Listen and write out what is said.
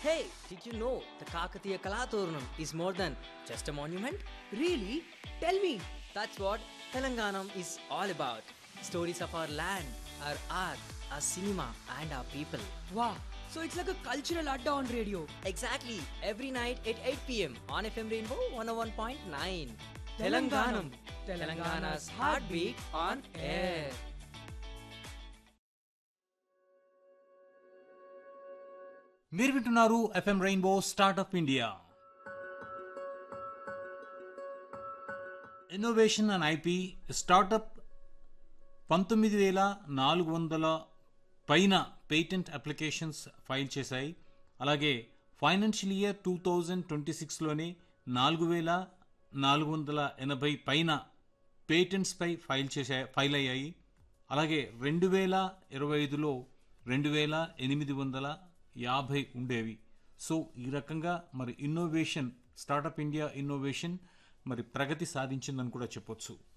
Hey, did you know the Kakatiya Kalaturnam is more than just a monument? Really? Tell me. That's what Telanganam is all about. Stories of our land, our art, our cinema, and our people. Wow. So it's like a cultural adda on radio. Exactly, every night at 8 pm on FM Rainbow 101.9. Telanganam. Telanganam, Telangana's Telangana's heartbeat on air. మీరు వింటున్నారు FM rainbow startup India innovation and IP startup పంతొమ్మిది వేల నాలుగు వందల పైన patent applications file చేశాయి అలాగే financial year two thousand twenty సిక్స్లోనే నాలుగు వేల నాలుగు వందల ఎనభై పైన పేటెంట్స్పై ఫైల్ చేసా ఫైల్ అయ్యాయి అలాగే రెండు వేల ఇరవై ఐదులో రెండు వేల ఎనిమిది వందల యాభై ఉండేవి సో ఈ రకంగా మరి ఇన్నోవేషన్ స్టార్టప్ ఇండియా ఇన్నోవేషన్ మరి ప్రగతి సాధించిందని కూడా చెప్పొచ్చు